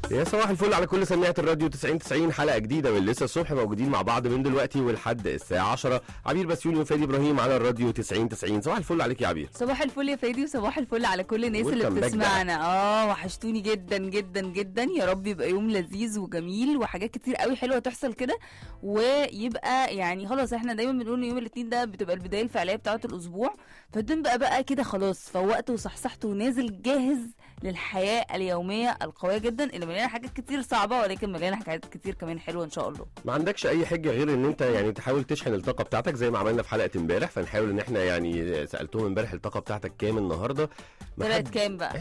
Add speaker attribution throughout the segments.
Speaker 1: يا صباح الفل على كل سماعة الراديو 90 90 حلقة جديدة من لسه الصبح موجودين مع بعض من دلوقتي ولحد الساعة 10 عبير بسيوني وفادي ابراهيم على الراديو 90 90 صباح الفل عليك يا عبير
Speaker 2: صباح الفل يا فادي وصباح الفل على كل الناس اللي
Speaker 1: Welcome back
Speaker 2: بتسمعنا اه وحشتوني جدا جدا جدا يا رب يبقى يوم لذيذ وجميل وحاجات كتير قوي حلوه تحصل كده ويبقى يعني خلاص احنا دايما بنقول ان يوم الاثنين ده بتبقى البدايه الفعليه بتاعه الاسبوع فتبقى بقى كده خلاص فوقت وصحصحت ونازل جاهز للحياه اليوميه القويه جدا اللي مليانه حاجات كتير صعبه ولكن مليانه حاجات كتير كمان حلوه ان شاء الله
Speaker 1: ما عندكش اي حجة غير ان انت يعني تحاول تشحن الطاقة بتاعتك زي ما عملنا في حلقة امبارح فنحاول ان احنا يعني سألتهم امبارح الطاقة بتاعتك كام النهاردة ما
Speaker 2: طلعت
Speaker 1: حد-
Speaker 2: كام بقى
Speaker 1: 20%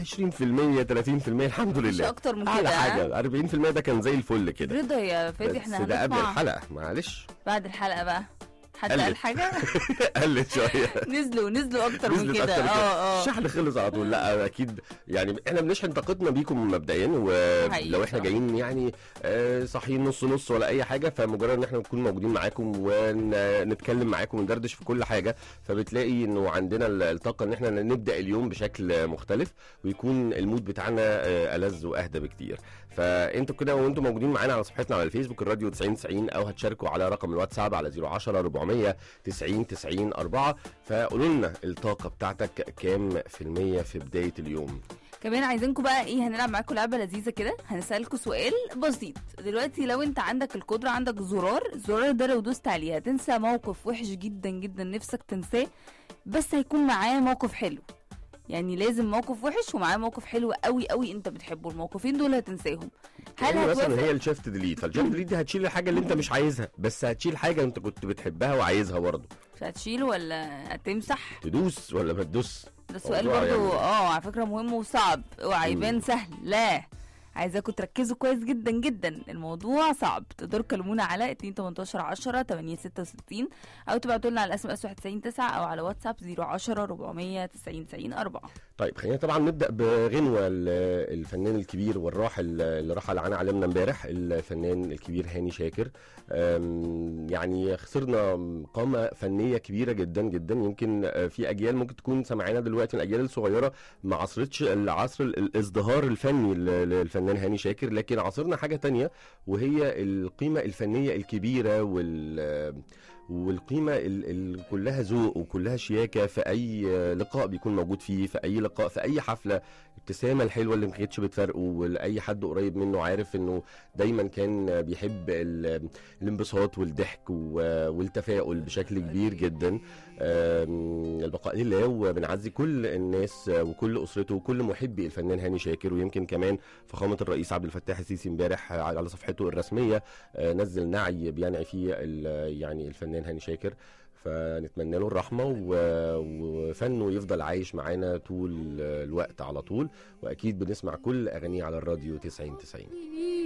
Speaker 1: 30% الحمد
Speaker 2: مش
Speaker 1: لله
Speaker 2: اكتر من
Speaker 1: اعلى
Speaker 2: كده ها؟
Speaker 1: حاجة 40% ده كان زي الفل كده
Speaker 2: رضا يا فادي
Speaker 1: بس
Speaker 2: احنا
Speaker 1: ده قبل
Speaker 2: هنطلع
Speaker 1: الحلقة معلش
Speaker 2: بعد الحلقه بقى حد
Speaker 1: قلت.
Speaker 2: قال حاجه
Speaker 1: قلت شوية
Speaker 2: نزلوا نزلوا اكتر من
Speaker 1: نزلت
Speaker 2: كده
Speaker 1: أكتر
Speaker 2: اه اه
Speaker 1: الشحن خلص على طول لا اكيد يعني احنا بنشحن طاقتنا بيكم مبدئيا
Speaker 2: حقيقي
Speaker 1: ولو احنا
Speaker 2: بصراحة.
Speaker 1: جايين يعني آه، صاحيين نص نص ولا اي حاجه فمجرد ان احنا نكون موجودين معاكم ونتكلم معاكم وندردش في كل حاجه فبتلاقي انه عندنا ال- الطاقه ان احنا نبدا اليوم بشكل مختلف ويكون المود بتاعنا آه، ألذ واهدى بكتير فانتوا كده وانتوا موجودين معانا على صفحتنا على الفيسبوك الراديو 90 90 او هتشاركوا على رقم الواتساب على 010 400 90 90 4 فقولوا لنا الطاقه بتاعتك كام في المية في بدايه اليوم
Speaker 2: كمان عايزينكم بقى ايه هنلعب معاكم لعبه لذيذه كده هنسالكم سؤال بسيط دلوقتي لو انت عندك القدره عندك زرار الزرار ده لو دوست عليه هتنسى موقف وحش جدا جدا نفسك تنساه بس هيكون معاه موقف حلو يعني لازم موقف وحش ومعاه موقف حلو قوي قوي انت بتحبه الموقفين دول هتنساهم هل
Speaker 1: يعني مثلا
Speaker 2: هتوافق
Speaker 1: هي الشيفت ديليت فالشيفت ديليت دي هتشيل الحاجه اللي انت مش عايزها بس هتشيل حاجه انت كنت بتحبها وعايزها برضه
Speaker 2: مش هتشيله ولا هتمسح
Speaker 1: تدوس ولا ما تدوس
Speaker 2: ده سؤال
Speaker 1: موضوع
Speaker 2: برضو
Speaker 1: يعني-
Speaker 2: اه على فكره مهم وصعب اوعى
Speaker 1: مم.
Speaker 2: يبان سهل لا عايزاكم تركزوا كويس جدا جدا الموضوع صعب تقدروا تكلمونا على 2 18 10 8 66 او تبعتوا لنا على الاس ام اس 199 او على واتساب 010 490 90 4
Speaker 1: طيب خلينا طبعا نبدا بغنوه ال- الفنان الكبير والراحل اللي رحل عن عالمنا امبارح الفنان الكبير هاني شاكر أم، يعني خسرنا قامه فنيه كبيره جدا جدا يمكن آه، في اجيال ممكن تكون سمعنا دلوقتي من الاجيال الصغيره ما عصرتش العصر ال- الازدهار الفني ل- للفنان هاني شاكر لكن عصرنا حاجه تانية وهي القيمه الفنيه الكبيره وال والقيمه ال ال كلها ذوق وكلها شياكه في اي لقاء بيكون موجود فيه في اي لقاء في اي حفله الابتسامه الحلوه اللي ما كانتش بتفرقه ولاي حد قريب منه عارف انه دايما كان بيحب ال- الانبساط والضحك و- والتفاؤل بشكل كبير جدا آم، البقاء لله وبنعزي كل الناس وكل اسرته وكل محبي الفنان هاني شاكر ويمكن كمان فخامه الرئيس عبد الفتاح السيسي امبارح على صفحته الرسميه آه، نزل نعي بينعي فيه ال- يعني الفنان هاني شاكر فنتمنى له الرحمه و- وفنه يفضل عايش معانا طول الوقت على طول واكيد بنسمع كل اغانيه على الراديو 90 90